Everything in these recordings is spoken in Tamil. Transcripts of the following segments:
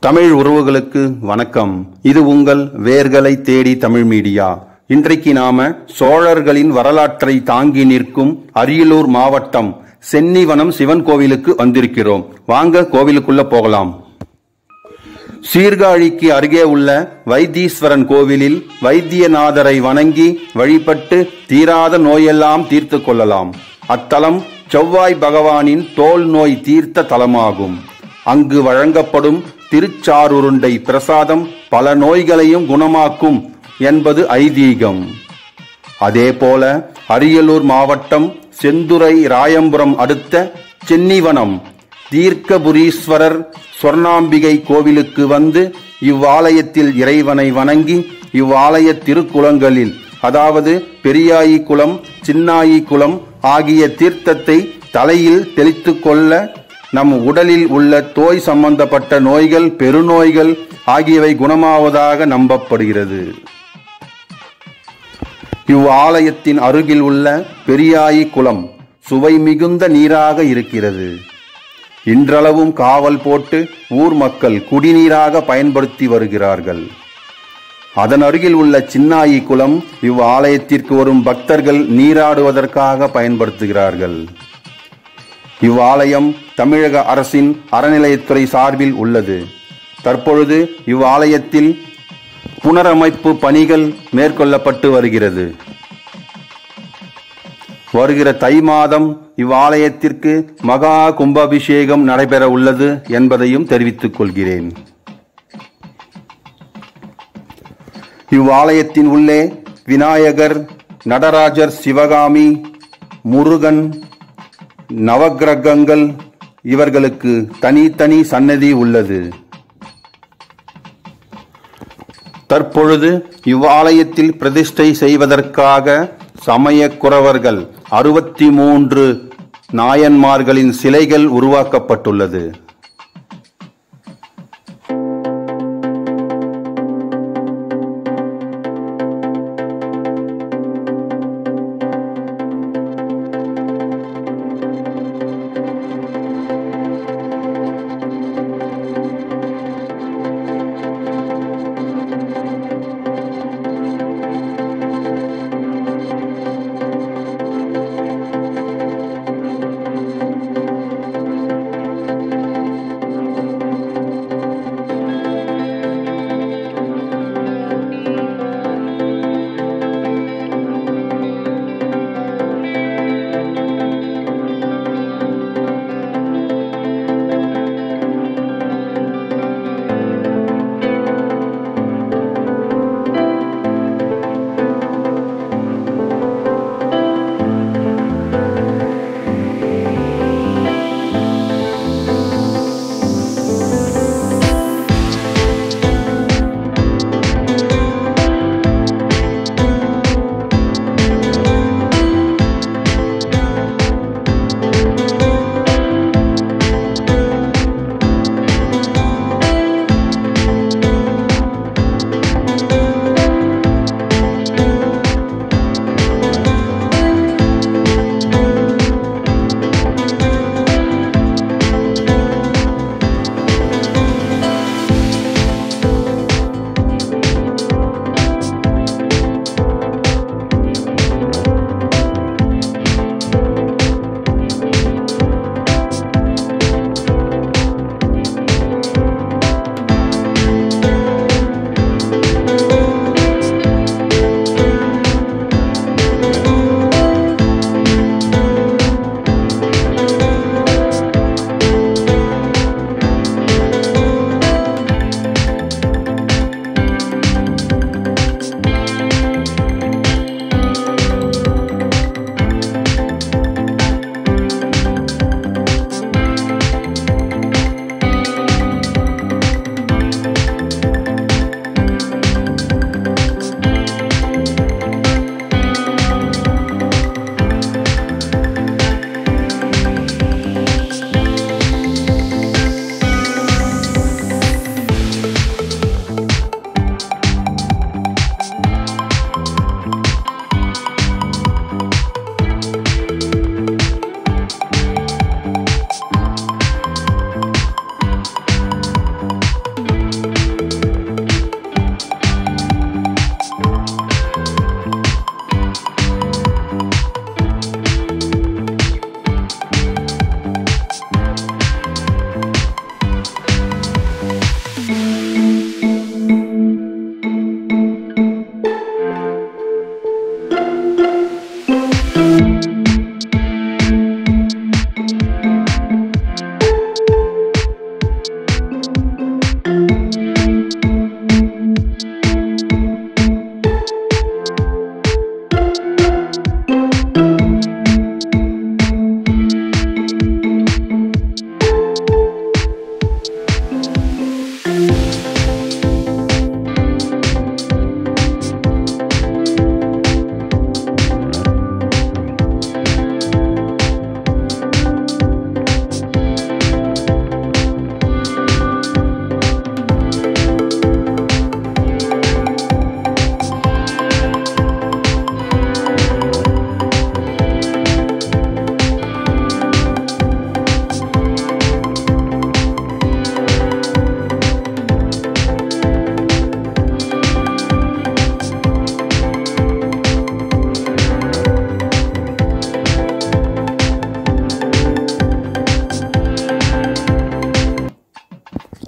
தமிழ் உறவுகளுக்கு வணக்கம் இது உங்கள் வேர்களை தேடி தமிழ் மீடியா இன்றைக்கு நாம சோழர்களின் வரலாற்றை தாங்கி நிற்கும் அரியலூர் மாவட்டம் சென்னிவனம் சிவன் கோவிலுக்கு வந்திருக்கிறோம் வாங்க கோவிலுக்குள்ள போகலாம் சீர்காழிக்கு அருகே உள்ள வைத்தீஸ்வரன் கோவிலில் வைத்தியநாதரை வணங்கி வழிபட்டு தீராத நோயெல்லாம் தீர்த்து கொள்ளலாம் அத்தலம் செவ்வாய் பகவானின் தோல் நோய் தீர்த்த தலமாகும் அங்கு வழங்கப்படும் திருச்சாருருண்டை பிரசாதம் பல நோய்களையும் குணமாக்கும் என்பது ஐதீகம் அதேபோல அரியலூர் மாவட்டம் செந்துறை ராயம்புரம் அடுத்த சென்னிவனம் தீர்க்கபுரீஸ்வரர் சொர்ணாம்பிகை கோவிலுக்கு வந்து இவ்வாலயத்தில் இறைவனை வணங்கி இவ்வாலய திருக்குளங்களில் அதாவது பெரியாயி குளம் சின்னாயி குளம் ஆகிய தீர்த்தத்தை தலையில் தெளித்துக் கொள்ள நம் உடலில் உள்ள தோய் சம்பந்தப்பட்ட நோய்கள் பெருநோய்கள் ஆகியவை குணமாவதாக நம்பப்படுகிறது இவ்வாலயத்தின் அருகில் உள்ள பெரியாயி குளம் சுவை மிகுந்த நீராக இருக்கிறது இன்றளவும் காவல் போட்டு ஊர் மக்கள் குடிநீராக பயன்படுத்தி வருகிறார்கள் அதன் அருகில் உள்ள சின்னாயி குளம் இவ்வாலயத்திற்கு வரும் பக்தர்கள் நீராடுவதற்காக பயன்படுத்துகிறார்கள் இவ்வாலயம் தமிழக அரசின் அறநிலையத்துறை சார்பில் உள்ளது தற்பொழுது இவ்வாலயத்தில் புனரமைப்பு பணிகள் மேற்கொள்ளப்பட்டு வருகிறது வருகிற தை மாதம் இவ்வாலயத்திற்கு மகா கும்பாபிஷேகம் நடைபெற உள்ளது என்பதையும் தெரிவித்துக் கொள்கிறேன் இவ்வாலயத்தின் உள்ளே விநாயகர் நடராஜர் சிவகாமி முருகன் நவக்கிரகங்கள் இவர்களுக்கு தனித்தனி சன்னதி உள்ளது தற்பொழுது இவ்வாலயத்தில் பிரதிஷ்டை செய்வதற்காக சமயக்குறவர்கள் அறுபத்தி மூன்று நாயன்மார்களின் சிலைகள் உருவாக்கப்பட்டுள்ளது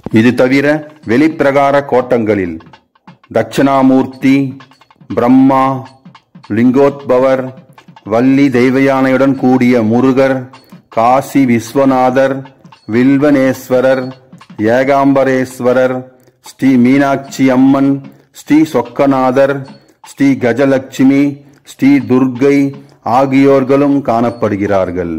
இது தவிர வெளிப்பிரகார கோட்டங்களில் தட்சிணாமூர்த்தி பிரம்மா லிங்கோத்பவர் வள்ளி தெய்வயானையுடன் கூடிய முருகர் காசி விஸ்வநாதர் வில்வனேஸ்வரர் ஏகாம்பரேஸ்வரர் ஸ்ரீ மீனாட்சி அம்மன் ஸ்ரீ சொக்கநாதர் ஸ்ரீ கஜலட்சுமி ஸ்ரீ துர்க்கை ஆகியோர்களும் காணப்படுகிறார்கள்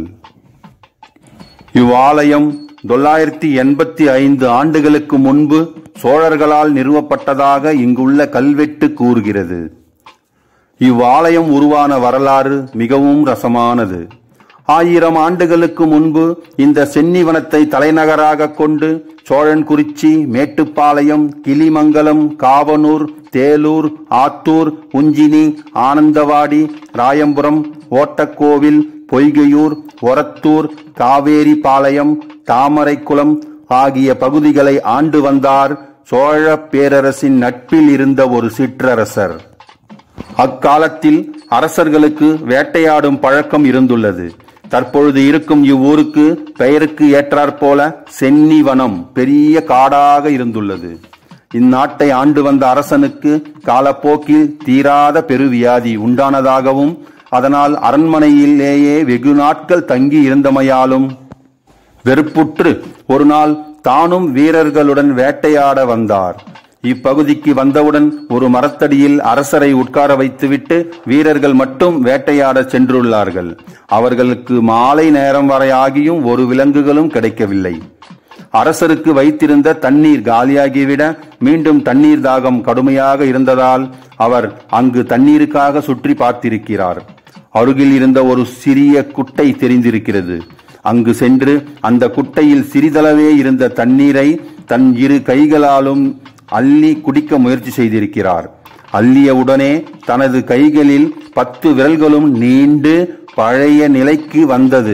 இவ்வாலயம் தொள்ளாயிரத்தி எண்பத்தி ஐந்து ஆண்டுகளுக்கு முன்பு சோழர்களால் நிறுவப்பட்டதாக இங்குள்ள கல்வெட்டு கூறுகிறது இவ்வாலயம் உருவான வரலாறு மிகவும் ரசமானது ஆயிரம் ஆண்டுகளுக்கு முன்பு இந்த சென்னிவனத்தை தலைநகராக கொண்டு சோழன்குறிச்சி மேட்டுப்பாளையம் கிளிமங்கலம் காவனூர் தேலூர் ஆத்தூர் உஞ்சினி ஆனந்தவாடி ராயம்புரம் ஓட்டக்கோவில் பொய்கையூர் ஒரத்தூர் காவேரி பாளையம் தாமரைக்குளம் ஆகிய பகுதிகளை ஆண்டு வந்தார் சோழ பேரரசின் நட்பில் இருந்த ஒரு சிற்றரசர் அக்காலத்தில் அரசர்களுக்கு வேட்டையாடும் பழக்கம் இருந்துள்ளது தற்பொழுது இருக்கும் இவ்வூருக்கு பெயருக்கு ஏற்றாற்போல சென்னிவனம் பெரிய காடாக இருந்துள்ளது இந்நாட்டை ஆண்டு வந்த அரசனுக்கு காலப்போக்கில் தீராத பெருவியாதி உண்டானதாகவும் அதனால் அரண்மனையிலேயே வெகு நாட்கள் தங்கி இருந்தமையாலும் வெறுப்புற்று ஒரு நாள் தானும் வீரர்களுடன் வேட்டையாட வந்தார் இப்பகுதிக்கு வந்தவுடன் ஒரு மரத்தடியில் அரசரை உட்கார வைத்துவிட்டு வீரர்கள் மட்டும் வேட்டையாட சென்றுள்ளார்கள் அவர்களுக்கு மாலை நேரம் வரை ஆகியும் ஒரு விலங்குகளும் கிடைக்கவில்லை அரசருக்கு வைத்திருந்த தண்ணீர் காலியாகிவிட மீண்டும் தண்ணீர் தாகம் கடுமையாக இருந்ததால் அவர் அங்கு தண்ணீருக்காக சுற்றி பார்த்திருக்கிறார் அருகில் இருந்த ஒரு சிறிய குட்டை தெரிந்திருக்கிறது அங்கு சென்று அந்த குட்டையில் சிறிதளவே இருந்த தண்ணீரை தன் இரு கைகளாலும் அள்ளி குடிக்க முயற்சி செய்திருக்கிறார் அள்ளிய உடனே தனது கைகளில் பத்து விரல்களும் நீண்டு பழைய நிலைக்கு வந்தது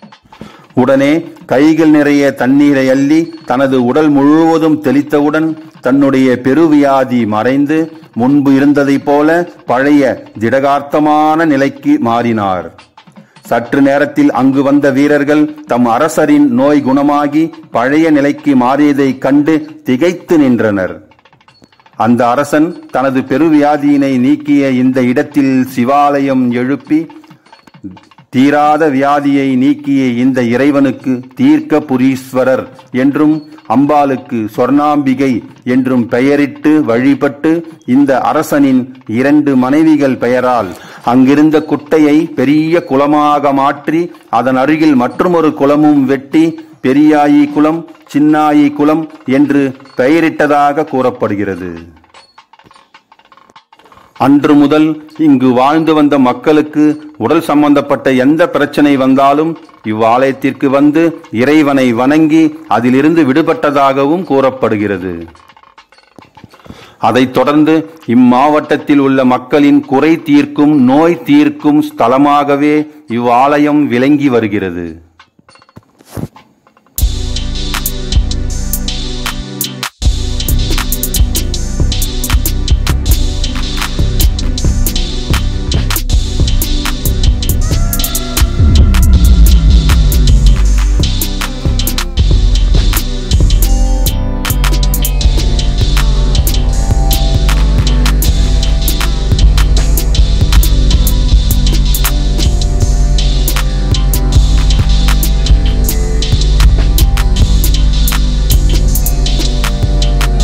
உடனே கைகள் நிறைய தண்ணீரை அள்ளி தனது உடல் முழுவதும் தெளித்தவுடன் தன்னுடைய பெருவியாதி மறைந்து முன்பு இருந்ததைப் போல பழைய திடகார்த்தமான நிலைக்கு மாறினார் சற்று நேரத்தில் அங்கு வந்த வீரர்கள் தம் அரசரின் நோய் குணமாகி பழைய நிலைக்கு மாறியதைக் கண்டு திகைத்து நின்றனர் அந்த அரசன் தனது பெருவியாதியினை நீக்கிய இந்த இடத்தில் சிவாலயம் எழுப்பி தீராத வியாதியை நீக்கிய இந்த இறைவனுக்கு தீர்க்க புரீஸ்வரர் என்றும் அம்பாளுக்கு சொர்ணாம்பிகை என்றும் பெயரிட்டு வழிபட்டு இந்த அரசனின் இரண்டு மனைவிகள் பெயரால் அங்கிருந்த குட்டையை பெரிய குளமாக மாற்றி அதன் அருகில் மற்றொரு குளமும் வெட்டி பெரியாயி குளம் சின்னாயி குளம் என்று பெயரிட்டதாக கூறப்படுகிறது அன்று முதல் இங்கு வாழ்ந்து வந்த மக்களுக்கு உடல் சம்பந்தப்பட்ட எந்த பிரச்சனை வந்தாலும் இவ்வாலயத்திற்கு வந்து இறைவனை வணங்கி அதிலிருந்து விடுபட்டதாகவும் கூறப்படுகிறது அதைத் தொடர்ந்து இம்மாவட்டத்தில் உள்ள மக்களின் குறை தீர்க்கும் நோய் தீர்க்கும் ஸ்தலமாகவே இவ்வாலயம் விளங்கி வருகிறது